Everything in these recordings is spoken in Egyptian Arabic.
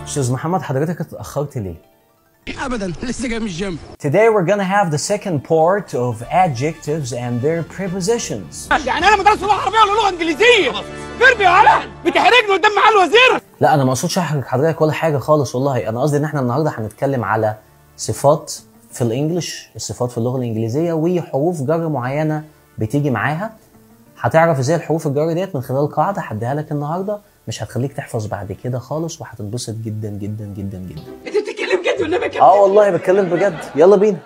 استاذ محمد حضرتك اتاخرت ليه ابدا لسه جاي من الجيم Today we're gonna have the second part of adjectives and their prepositions. يعني انا مدرس لغه عربيه ولا لغه انجليزيه فيربي يا هلا بتحرجني قدام معالي الوزير لا انا ما اقصدش احرج حضرتك ولا حاجه خالص والله انا قصدي ان احنا النهارده هنتكلم على صفات في الانجليش الصفات في اللغه الانجليزيه وحروف جر معينه بتيجي معاها هتعرف ازاي الحروف الجر ديت من خلال قاعده هديها لك النهارده مش هتخليك تحفظ بعد كده خالص وهتتبسط جدا جدا جدا جدا انت بتتكلم جد والنبي يا كابتن اه والله بتكلم بجد يلا بينا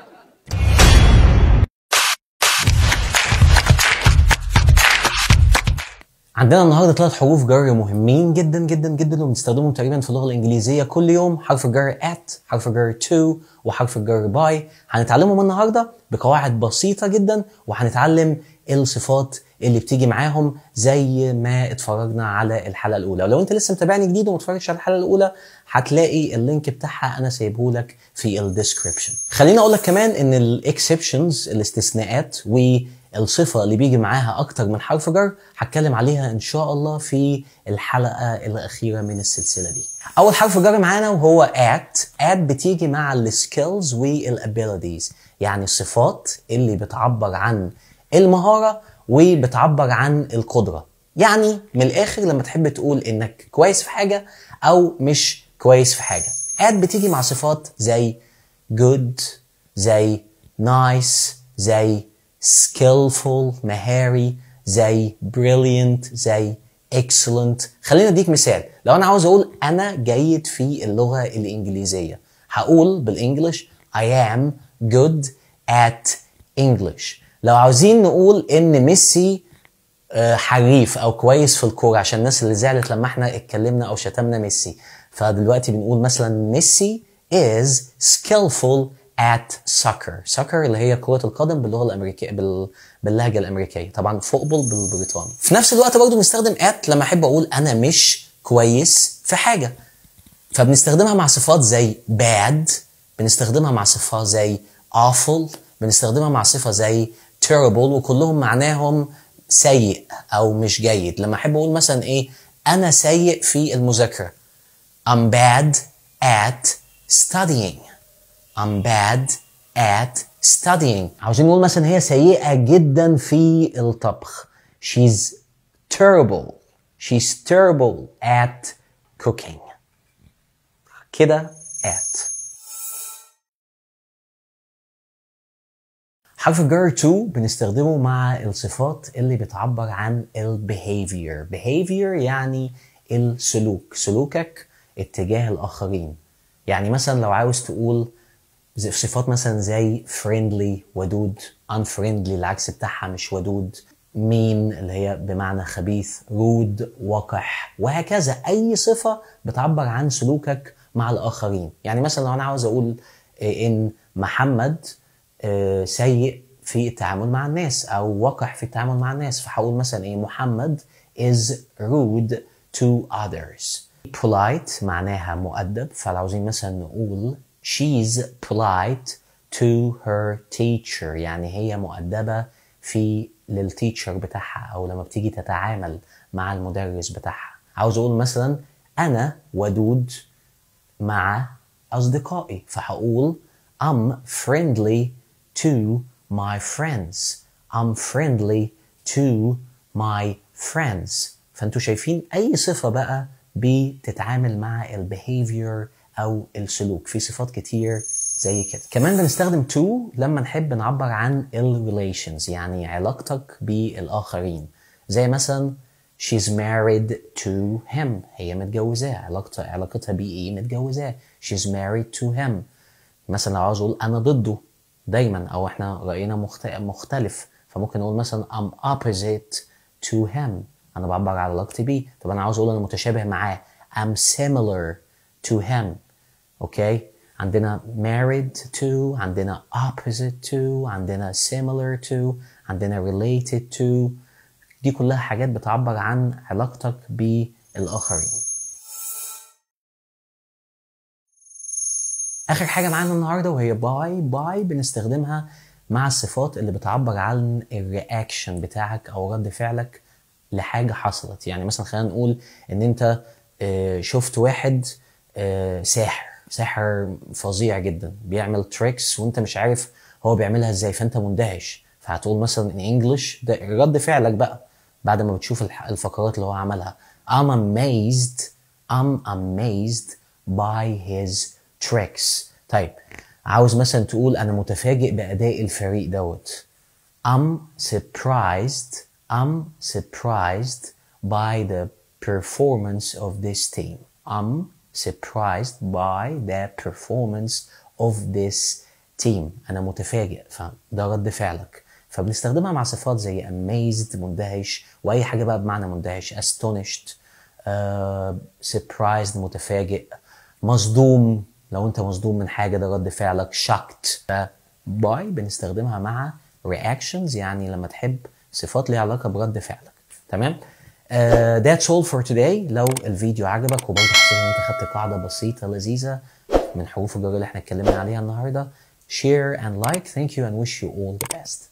عندنا النهارده ثلاث حروف جر مهمين جدا جدا جدا وبنستخدمهم تقريبا في اللغه الانجليزيه كل يوم حرف الجر at حرف الجر to وحرف الجر by هنتعلمهم النهارده بقواعد بسيطه جدا وهنتعلم الصفات اللي بتيجي معاهم زي ما اتفرجنا على الحلقه الاولى ولو انت لسه متابعني جديد وما اتفرجتش على الحلقه الاولى هتلاقي اللينك بتاعها انا سايبه لك في الديسكربشن خليني اقول لك كمان ان الاكسبشنز الاستثناءات والصفه اللي بيجي معاها اكتر من حرف جر هتكلم عليها ان شاء الله في الحلقه الاخيره من السلسله دي اول حرف جر معانا وهو at at بتيجي مع السكيلز والابيليتيز يعني الصفات اللي بتعبر عن المهاره وبتعبر عن القدره يعني من الاخر لما تحب تقول انك كويس في حاجه او مش كويس في حاجه at بتيجي مع صفات زي good زي nice زي skillful مهاري زي brilliant زي excellent خلينا اديك مثال لو انا عاوز اقول انا جيد في اللغه الانجليزيه هقول بالانجلش I am good at English لو عاوزين نقول ان ميسي آه، حريف او كويس في الكوره عشان الناس اللي زعلت لما احنا اتكلمنا او شتمنا ميسي فدلوقتي بنقول مثلا ميسي is skillful at soccer soccer اللي هي كرة القدم باللغة الأمريكية بال... باللهجة الأمريكية طبعا فوتبول بالبريطاني في نفس الوقت برضو بنستخدم at لما أحب أقول أنا مش كويس في حاجة فبنستخدمها مع صفات زي bad بنستخدمها مع صفات زي awful بنستخدمها مع صفة زي terrible وكلهم معناهم سيء أو مش جيد لما أحب أقول مثلا إيه أنا سيء في المذاكرة I'm bad at studying I'm bad at studying عاوزين نقول مثلا هي سيئة جدا في الطبخ She's terrible She's terrible at cooking كده at حرف الجر to بنستخدمه مع الصفات اللي بتعبر عن ال behavior behavior يعني السلوك سلوكك اتجاه الآخرين يعني مثلا لو عاوز تقول زي- صفات مثلا زي friendly ودود unfriendly العكس بتاعها مش ودود mean اللي هي بمعنى خبيث rude وقح وهكذا أي صفة بتعبر عن سلوكك مع الآخرين يعني مثلا لو أنا عاوز أقول إيه، إن محمد آه، سيء في التعامل مع الناس أو وقح في التعامل مع الناس فهقول مثلا إيه محمد is rude to others polite معناها مؤدب فلو عاوزين مثلا نقول she's polite to her teacher يعني هي مؤدبة في للتيتشر بتاعها أو لما بتيجي تتعامل مع المدرس بتاعها عاوز أقول مثلا أنا ودود مع أصدقائي فهقول I'm friendly to my friends I'm friendly to my friends فانتوا شايفين أي صفة بقى بتتعامل مع ال behavior أو السلوك في صفات كتير زي كده كمان بنستخدم to لما نحب نعبر عن ال relations يعني علاقتك بالآخرين زي مثلا she's married to him هي متجوزاه علاقتها علاقتها بيه ايه متجوزاه she's married to him مثلا لو عاوز اقول انا ضده دايما او احنا راينا مخت... مختلف فممكن نقول مثلا I'm opposite to him انا بعبر عن علاقتي بيه طب انا عاوز اقول انا متشابه معاه I'm similar to him اوكي عندنا married to عندنا opposite to عندنا similar to عندنا related to دي كلها حاجات بتعبر عن علاقتك بالآخرين آخر حاجة معانا النهاردة وهي باي باي بنستخدمها مع الصفات اللي بتعبر عن الرياكشن بتاعك أو رد فعلك لحاجة حصلت يعني مثلا خلينا نقول إن أنت آه، شفت واحد آه ساحر ساحر فظيع جدا بيعمل تريكس وانت مش عارف هو بيعملها ازاي فانت مندهش فهتقول مثلا in English ده رد فعلك بقى بعد ما بتشوف الح- الفقرات اللي هو عملها I'm amazed I'm amazed by his tricks طيب عاوز مثلا تقول انا متفاجئ باداء الفريق دوت I'm surprised I'm surprised by the performance of this team I'm surprised by the performance of this team أنا متفاجئ فده رد فعلك فبنستخدمها مع صفات زي amazed مندهش وأي حاجة بقى بمعنى مندهش astonished uh, surprised متفاجئ مصدوم لو انت مصدوم من حاجة ده رد فعلك shocked باي بنستخدمها مع reactions يعني لما تحب صفات ليها علاقة برد فعلك تمام uh, that's all for today لو الفيديو عجبك وبرضه حسيت ان انت خدت قاعدة بسيطة لذيذة من حروف الجر اللي احنا اتكلمنا عليها النهاردة share and like thank you and wish you all the best